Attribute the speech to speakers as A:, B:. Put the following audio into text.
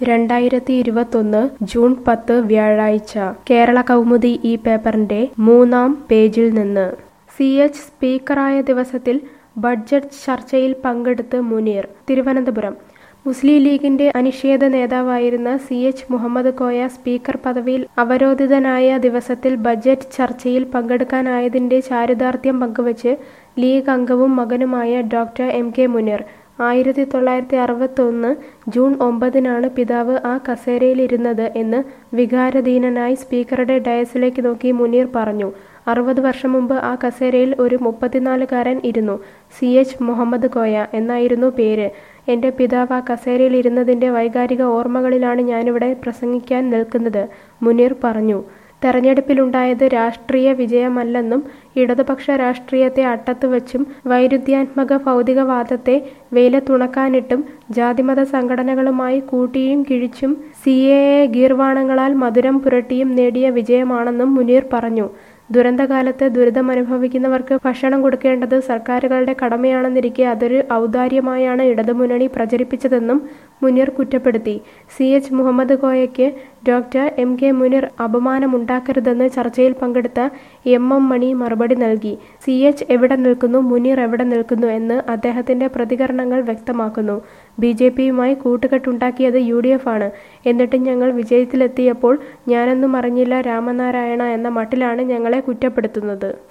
A: രണ്ടായിരത്തി ഇരുപത്തൊന്ന് ജൂൺ പത്ത് വ്യാഴാഴ്ച കേരള കൗമുദി ഈ പേപ്പറിന്റെ മൂന്നാം പേജിൽ നിന്ന് സി എച്ച് സ്പീക്കറായ ദിവസത്തിൽ ബഡ്ജറ്റ് ചർച്ചയിൽ പങ്കെടുത്ത് മുനീർ തിരുവനന്തപുരം മുസ്ലിം ലീഗിന്റെ അനിഷേധ നേതാവായിരുന്ന C H Muhammad Koya speaker പദവിയിൽ അവരോധിതനായ ദിവസത്തിൽ ബജറ്റ് ചർച്ചയിൽ പങ്കെടുക്കാനായതിന്റെ ചാരിതാർത്ഥ്യം പങ്കുവച്ച് ലീഗ് അംഗവും മകനുമായ ഡോക്ടർ എം കെ മുനീർ ആയിരത്തി തൊള്ളായിരത്തി അറുപത്തൊന്ന് ജൂൺ ഒമ്പതിനാണ് പിതാവ് ആ കസേരയിലിരുന്നത് എന്ന് വികാരധീനനായി സ്പീക്കറുടെ ഡയസിലേക്ക് നോക്കി മുനീർ പറഞ്ഞു അറുപത് വർഷം മുമ്പ് ആ കസേരയിൽ ഒരു മുപ്പത്തിനാലുകാരൻ ഇരുന്നു സി എച്ച് മുഹമ്മദ് കോയ എന്നായിരുന്നു പേര് എൻ്റെ പിതാവ് ആ കസേരയിൽ ഇരുന്നതിൻ്റെ വൈകാരിക ഓർമ്മകളിലാണ് ഞാനിവിടെ പ്രസംഗിക്കാൻ നിൽക്കുന്നത് മുനീർ പറഞ്ഞു തെരഞ്ഞെടുപ്പിലുണ്ടായത് രാഷ്ട്രീയ വിജയമല്ലെന്നും ഇടതുപക്ഷ രാഷ്ട്രീയത്തെ അട്ടത്തു വച്ചും വൈരുദ്ധ്യാത്മക ഭൗതികവാദത്തെ വെയിലത്തുണക്കാനിട്ടും ജാതിമത സംഘടനകളുമായി കൂട്ടിയും കിഴിച്ചും സി എ എ ഗീർവാണങ്ങളാൽ മധുരം പുരട്ടിയും നേടിയ വിജയമാണെന്നും മുനീർ പറഞ്ഞു ദുരന്തകാലത്ത് ദുരിതമനുഭവിക്കുന്നവർക്ക് ഭക്ഷണം കൊടുക്കേണ്ടത് സർക്കാരുകളുടെ കടമയാണെന്നിരിക്കെ അതൊരു ഔദാര്യമായാണ് ഇടതുമുന്നണി പ്രചരിപ്പിച്ചതെന്നും മുനീർ കുറ്റപ്പെടുത്തി സി എച്ച് മുഹമ്മദ് കോയയ്ക്ക് ഡോക്ടർ എം കെ മുനീർ അപമാനമുണ്ടാക്കരുതെന്ന് ചർച്ചയിൽ പങ്കെടുത്ത എം എം മണി മറുപടി നൽകി സി എച്ച് എവിടെ നിൽക്കുന്നു മുനീർ എവിടെ നിൽക്കുന്നു എന്ന് അദ്ദേഹത്തിന്റെ പ്രതികരണങ്ങൾ വ്യക്തമാക്കുന്നു ബി ജെ പിയുമായി കൂട്ടുകെട്ടുണ്ടാക്കിയത് യു ഡി എഫ് ആണ് എന്നിട്ടും ഞങ്ങൾ വിജയത്തിലെത്തിയപ്പോൾ ഞാനൊന്നും അറിഞ്ഞില്ല രാമനാരായണ എന്ന മട്ടിലാണ് ഞങ്ങളെ കുറ്റപ്പെടുത്തുന്നത്